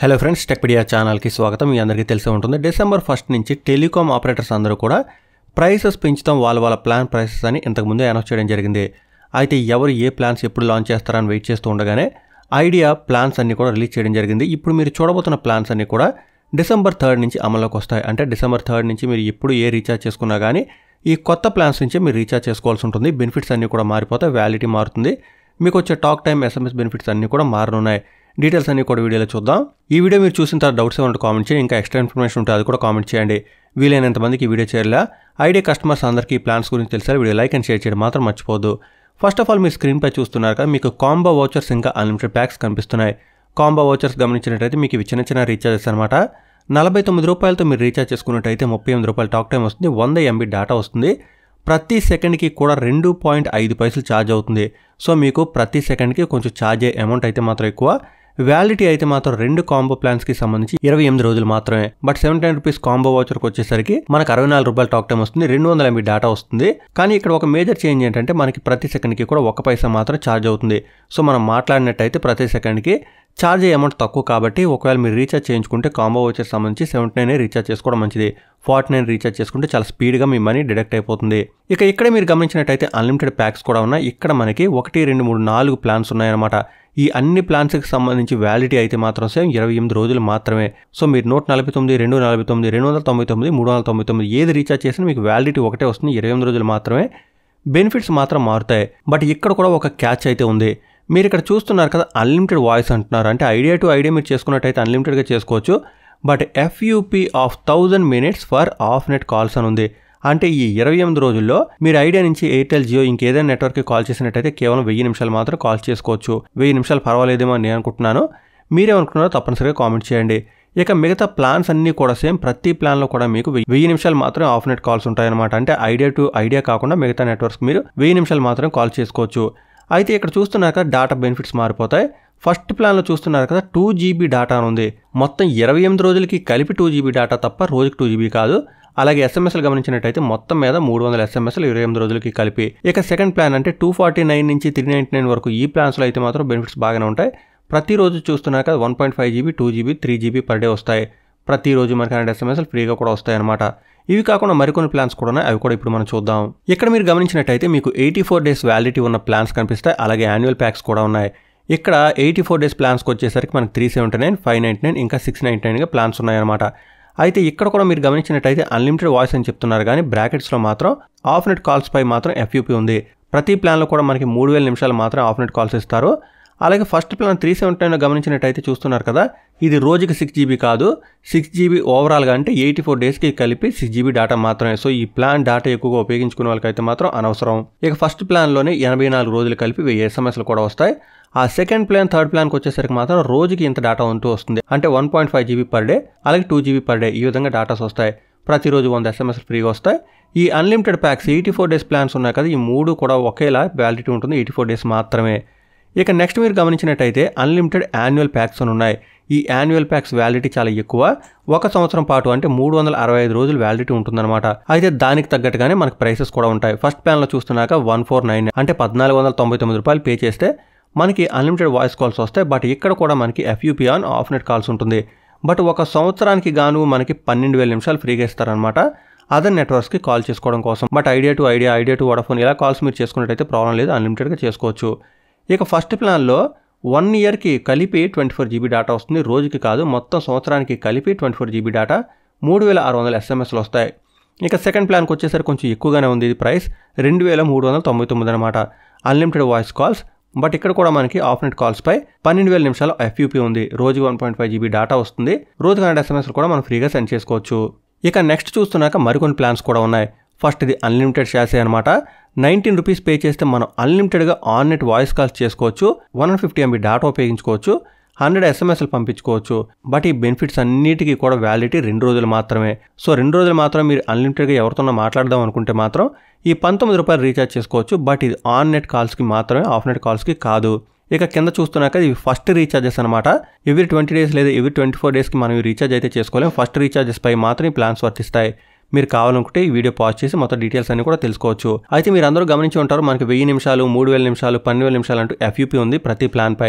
hello friends Techpedia ఛానల్కి స్వాగతం మీ అందరికీ తెలిసే ఉంటుంది డిసెంబర్ ఫస్ట్ నుంచి టెలికాం ఆపరేటర్స్ అందరూ కూడా ప్రైసెస్ పెంచుతాం వాళ్ళ వాళ్ళ ప్లాన్ ప్రైసెస్ అని ఇంతకుముందే అనౌన్స్ చేయడం జరిగింది అయితే ఎవరు ఏ ప్లాన్స్ ఎప్పుడు లాంచ్ చేస్తారని వెయిట్ చేస్తూ ఉండగానే ఐడియా ప్లాన్స్ అన్ని కూడా రిలీజ్ చేయడం జరిగింది ఇప్పుడు మీరు చూడబోతున్న ప్లాన్స్ అన్ని కూడా డిసెంబర్ థర్డ్ నుంచి అమల్లోకి వస్తాయి అంటే డిసెంబర్ థర్డ్ నుంచి మీరు ఎప్పుడు ఏ రీఛార్జ్ చేసుకున్నా కానీ ఈ కొత్త ప్లాన్స్ నుంచే మీరు రీఛార్జ్ చేసుకోవాల్సి ఉంటుంది బెనిఫిట్స్ అన్నీ కూడా మారిపోతాయి వ్యాలిటీ మారుతుంది మీకు వచ్చే టాక్ టైం ఎస్ఎంఎస్ బెనిఫిట్స్ అన్నీ కూడా మారనున్నాయి డీటెయిల్స్ అన్ని కూడా వీడియోలో చూద్దాం ఈ వీడియో మీరు చూసిన తర్వాత డౌట్స్ ఏమంటే కామెంట్ చేయండి ఇంకా ఎక్స్ట్రా ఇన్ఫర్మేషన్ ఉంటే అది కూడా కామెంట్ చేయండి వీలైనంత మందికి ఈ వీడియో చేయాలా ఐడియా కస్టమర్స్ అందరికీ ఈ ప్లాన్స్ గురించి తెలిసారు వీడియో లైక్ అండ్ షేర్ చేయడం మాత్రం మర్చిపోదు ఫస్ట్ ఆఫ్ ఆల్ మీరు స్క్రీన్పై చూస్తున్నారు కదా మీకు కాంబో వోచర్స్ ఇంకా అన్లిమిటెడ్ ప్యాక్స్ కనిపిస్తున్నాయి కాంబో వోచర్స్ గమనించినట్టయితే మీకు ఇవి చిన్న చిన్న రీఛార్జెస్ అనమాట నలభై తొమ్మిది రూపాయలతో మీరు రీఛార్జ్ చేసుకున్నట్టయితే ముప్పై ఎనిమిది రూపాయలు టాక్ టైం వస్తుంది వంద ఎంబీ డేటా వస్తుంది ప్రతి సెకండ్కి కూడా రెండు పాయింట్ ఐదు పైసలు ఛార్జ్ అవుతుంది సో మీకు ప్రతి సెకండ్కి కొంచెం ఛార్జ్ అయ్యే అమౌంట్ అయితే మాత్రం ఎక్కువ వ్యాలిటీ అయితే మాత్రం రెండు కాంబో ప్లాన్స్ కి సంబంధించి ఇరవై ఎనిమిది రోజులు మాత్రమే బట్ సెవెంటీ రూపీస్ కాంబో వాచర్కి వచ్చేసరికి మనకు అరవై నాలుగు రూపాయలు టాక్ టైం వస్తుంది రెండు వందల ఎంబీ డేటా వస్తుంది కానీ ఇక్కడ ఒక మేజర్ చేంజ్ ఏంటంటే మనకి ప్రతి సెకండ్కి కూడా ఒక పైసా మాత్రం ఛార్జ్ అవుతుంది సో మనం మాట్లాడినట్టయితే ప్రతి సెకండ్కి ఛార్జ్ అయ్యే అమౌంట్ తక్కువ కాబట్టి ఒకవేళ మీరు రీఛార్జ్ చేయించుకుంటే కాంబో వచ్చే సంబంధించి సెవెంటీ నైన్ రీఛార్జ్ చేసుకోవడం మంచిది ఫార్టీ నైన్ రీఛార్జ్ చేసుకుంటే చాలా స్పీడ్గా మీ మనీ డిడక్ట్ అయిపోతుంది ఇక ఇక్కడే మీరు గమనించినట్టయితే అన్లిమిటెడ్ ప్యాక్స్ కూడా ఉన్నాయి ఇక్కడ మనకి ఒకటి రెండు మూడు నాలుగు ప్లాన్స్ ఉన్నాయన్నమాట ఈ అన్ని ప్లాన్స్కి సంబంధించి వ్యాలిటీ అయితే మాత్రం సేమ్ ఇరవై ఎనిమిది రోజులు మాత్రమే సో మీరు నూట నలభై తొమ్మిది రెండు నలభై తొమ్మిది రెండు వందల తొంభై తొమ్మిది మూడు వందల తొంభై తొమ్మిది ఏది రీఛార్జ్ చేసినా మీకు వ్యాలిటీ ఒకటే వస్తుంది ఇరవై ఎనిమిది రోజులు మాత్రమే బెనిఫిట్స్ మాత్రం మారుతాయి బట్ ఇక్కడ కూడా ఒక క్యాచ్ అయితే ఉంది మీరు ఇక్కడ చూస్తున్నారు కదా అన్లిమిటెడ్ వాయిస్ అంటున్నారు అంటే ఐడియా టు ఐడియా మీరు చేసుకున్నట్టయితే అన్లిమిటెడ్గా చేసుకోవచ్చు but FUP of thousand minutes for off net calls అని ఉంది అంటే ఈ ఇరవై ఎనిమిది రోజుల్లో మీరు ఐడియా నుంచి ఎయిర్టెల్ జియో ఇంకేదైనా నెట్వర్క్కి కాల్ చేసినట్టయితే కేవలం వెయ్యి నిమిషాలు మాత్రం కాల్ చేసుకోవచ్చు వెయ్యి నిమిషాలు పర్వాలేదేమో అని నేను అనుకుంటున్నాను మీరేమనుకున్నారో తప్పనిసరిగా కామెంట్ చేయండి ఇక మిగతా ప్లాన్స్ అన్నీ కూడా సేమ్ ప్రతి ప్లాన్లో కూడా మీకు వెయ్యి నిమిషాలు మాత్రం ఆఫ్ నెట్ కాల్స్ ఉంటాయన్నమాట అంటే ఐడియా టు ఐడియా కాకుండా మిగతా నెట్వర్క్స్ మీరు వెయ్యి నిమిషాలు మాత్రం కాల్ చేసుకోవచ్చు అయితే ఇక్కడ చూస్తున్నారు కదా డాటా బెనిఫిట్స్ మారిపోతాయి ఫస్ట్ ప్లాన్లో చూస్తున్నారు కదా టూ జీబీ డాటా అని ఉంది మొత్తం ఇరవై ఎనిమిది రోజులకి కలిపి టూ జీబీ డాటా తప్ప రోజుకి టూ జీబీ కాదు అలాగే ఎస్ఎంఎస్లు గమనించినట్టయితే మొత్తం మీద మూడు వందల ఎస్ఎంఎస్లు ఇరవై ఎనిమిది రోజులకి కలిపి ఇక సెకండ్ ప్లాన్ అంటే టూ ఫార్టీ నైన్ నుంచి త్రీ నైంటీ నైన్ వరకు ఈ ప్లాన్స్లో అయితే మాత్రం బెనిఫిట్స్ బాగానే ఉంటాయి ప్రతిరోజు చూస్తున్నారు కదా one point five GB two GB three GB per day వస్తాయి ప్రతిరోజు మనకి హండ్రెడ్ ఎస్ఎంఎస్లు ఫ్రీగా కూడా వస్తాయి అనమాట ఇవి కాకుండా మరికొన్ని ప్లాన్స్ కూడా ఉన్నాయి అవి కూడా ఇప్పుడు మనం చూద్దాం ఇక్కడ మీరు గమనించినట్టయితే మీకు ఎయిటీ ఫోర్ డేస్ వ్యాలిటీ ఉన్న ప్లాన్స్ కనిపిస్తాయి అలాగే యాన్యువల్ ప్యాక్స్ కూడా ఉన్నాయి ఇక్కడ ఎయిటీ ఫోర్ డేస్ ప్లాన్స్కి వచ్చేసరికి మనకి three seventy nine five ninety nine ఇంకా సిక్స్ నైంటీ నైన్గా ప్లాన్స్ ఉన్నాయన్నమాట అయితే ఇక్కడ కూడా మీరు గమనించినట్టయితే అన్లిమిటెడ్ వాయిస్ అని చెప్తున్నారు కానీ బ్రాకెట్స్లో మాత్రం ఆఫ్ నెట్ కాల్స్ పై మాత్రం ఎఫ్యూపీ ఉంది ప్రతి ప్లాన్లో కూడా మనకి మూడు వేల నిమిషాలు మాత్రం ఆఫ్ నెట్ కాల్స్ ఇస్తారు అలాగే first plan three seventy nine గమనించినట్టయితే చూస్తున్నారు కదా ఇది రోజుకి సిక్స్ జీబీ కాదు సిక్స్ జీబీ ఓవరాల్గా అంటే ఎయిటీ ఫోర్ డేస్కి కలిపి సిక్స్ జీబీ డేటా మాత్రమే సో ఈ ప్లాన్ డేటా ఎక్కువగా ఉపయోగించుకునే వాళ్ళకైతే మాత్రం అనవసరం ఇక ఫస్ట్ ప్లాన్లోనే ఎనభై నాలుగు రోజులు కలిపి వెయ్యి ఎస్ఎంఎస్లు కూడా వస్తాయి ఆ సెకండ్ ప్లాన్ థర్డ్ ప్లాన్కి వచ్చేసరికి మాత్రం రోజుకి ఇంత డేటా ఉంటూ వస్తుంది అంటే one point five GB per day అలాగే టూ జీబీ పర్ డే ఈ విధంగా డేటాస్ వస్తాయి ప్రతిరోజు వంద ఎస్ఎంఎస్ ఫ్రీగా వస్తాయి ఈ unlimited packs eighty four days plans ఉన్నాయి కదా ఈ మూడు కూడా ఒకేలా వ్యాలిడిటీ ఉంటుంది ఎయిటీ ఫోర్ డేస్ మాత్రమే ఇక నెక్స్ట్ మీరు గమనించినట్టయితే అన్లిమిటెడ్ యాన్యువల్ ప్యాక్స్ అని ఉన్నాయి ఈ యాన్యువల్ ప్యాక్స్ వ్యాలిడిటీ చాలా ఎక్కువ ఒక సంవత్సరం పాటు అంటే మూడు వందల అరవై ఐదు రోజులు వ్యాలిడిటీ ఉంటుందన్నమాట అయితే దానికి తగ్గట్టుగానే మనకి ప్రైసెస్ కూడా ఉంటాయి ఫస్ట్ ప్లాన్లో చూస్తున్నాక వన్ ఫోర్ నైన్ అంటే పద్నాలుగు వందల తొంభై తొమ్మిది రూపాయలు పే చేస్తే మనకి అన్లిమిటెడ్ వాయిస్ కాల్స్ వస్తాయి బట్ ఇక్కడ కూడా మనకి FUP on off net calls ఉంటుంది బట్ ఒక సంవత్సరానికి గాను మనకి పన్నెండు వేల నిమిషాలు ఫ్రీగా ఇస్తారనమాట అదర్ నెట్వర్క్స్కి కాల్ చేసుకోవడం కోసం but Idea to Idea Idea to Vodafone ఇలా కాల్స్ మీరు చేసుకున్నట్టయితే ప్రాబ్లం లేదు అన్లిమిటెడ్గా చేసుకోవచ్చు ఇక ఫస్ట్ ప్లాన్లో వన్ ఇయర్కి కలిపి ట్వంటీ ఫోర్ జీబీ డేటా వస్తుంది రోజుకి కాదు మొత్తం సంవత్సరానికి కలిపి ట్వంటీ ఫోర్ జీబీ డేటా మూడు వేల ఆరు వందల ఎస్ఎంఎస్లు వస్తాయి ఇక సెకండ్ ప్లాన్కి వచ్చేసరికి కొంచెం ఎక్కువగానే ఉంది ఇది ప్రైస్ రెండు వేల మూడు వందల తొంభై తొమ్మిది అనమాట అన్లిమిటెడ్ వాయిస్ కాల్స్ బట్ ఇక్కడ కూడా మనకి ఆఫ్ నెట్ కాల్స్ పై పన్నెండు వేల నిమిషాలు ఎఫ్యూపీ ఉంది రోజు one point five GB data వస్తుంది రోజు హండ్రెడ్ ఎస్ఎంఎస్ కూడా మనం ఫ్రీగా సెండ్ చేసుకోవచ్చు ఇక నెక్స్ట్ చూస్తున్నాక మరికొన్ని ప్లాన్స్ కూడా ఉన్నాయి ఫస్ట్ ఇది అన్లిమిటెడ్ షాసే అనమాట నైన్టీన్ రూపీస్ పే చేస్తే మనం అన్లిమిటెడ్గా ఆన్ నెట్ వాయిస్ కాల్స్ చేసుకోవచ్చు one hundred fifty MB data ఉపయోగించుకోవచ్చు హండ్రెడ్ ఎస్ఎంఎస్లు పంపించుకోవచ్చు బట్ ఈ బెనిఫిట్స్ అన్నిటికీ కూడా వ్యాలిడిటీ రెండు రోజులు మాత్రమే సో రెండు రోజులు మాత్రం మీరు అన్లిమిటెడ్గా ఎవరితోనో మాట్లాడదాం అనుకుంటే మాత్రం ఈ పంతొమ్మిది రూపాయలు రీఛార్జ్ చేసుకోవచ్చు బట్ ఇది ఆన్ నెట్ కాల్స్కి మాత్రమే ఆఫ్ నెట్ కాల్స్కి కాదు ఇక కింద చూస్తున్నాక ఇవి ఫస్ట్ రీఛార్జెస్ అనమాట ఎవ్రీ ట్వంటీ డేస్ లేదా ఎవ్రీ ట్వంటీ ఫోర్ డేస్కి మనం ఈ రీఛార్జ్ అయితే చేసుకోలేం ఫస్ట్ రీఛార్జెస్ పై మాత్రం ఈ ప్లాన్స్ వర్తిస్తాయి మీరు కావాలనుకుంటే ఈ వీడియో పాజ్ చేసి మొత్తం డీటెయిల్స్ అన్ని కూడా తెలుసుకోవచ్చు అయితే మీరు అందరూ గమనించి ఉంటారు మనకి వెయ్యి నిమిషాలు మూడు వేల నిమిషాలు పన్నెండు వేల నిమిషాలు అంటూ ఎఫ్యూపీ ఉంది ప్రతి ప్లాన్ పై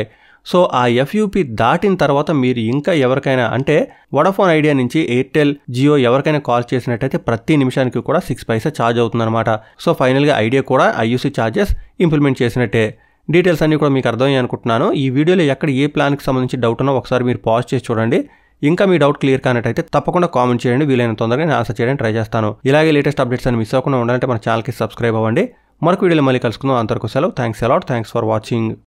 సో ఆ ఎఫ్యూపీ దాటిన తర్వాత మీరు ఇంకా ఎవరికైనా అంటే వడాఫోన్ ఐడియా నుంచి ఎయిర్టెల్ జియో ఎవరికైనా కాల్ చేసినట్టయితే ప్రతి నిమిషానికి కూడా సిక్స్ పైసా ఛార్జ్ అవుతుందన్నమాట సో ఫైనల్గా ఐడియా కూడా ఐయూసీ ఛార్జెస్ ఇంప్లిమెంట్ చేసినట్టే డీటెయిల్స్ అన్నీ కూడా మీకు అర్థమయ్యాయి అనుకుంటున్నాను ఈ వీడియోలో ఎక్కడ ఏ ప్లాన్కి సంబంధించి డౌట్ ఉన్నా ఒకసారి మీరు పాజ్ చేసి చూడండి ఇంకా మీ డౌట్ క్లియర్ కానట్టయితే తప్పకుండా కామెంట్ చేయండి వీలైన తొందరగా నేను ఆన్సర్ చేయడానికి ట్రై చేస్తాను ఇలాగే లేటెస్ట్ అప్డేట్స్ అని మిస్ అవ్వకుండా ఉండాలంటే మన ఛానల్కి సబ్స్క్రైబ్ అవ్వండి మరొక వీడియోలో మళ్ళీ కలుసుకుందాం అంతవరకు సెలవు thanks a lot thanks for watching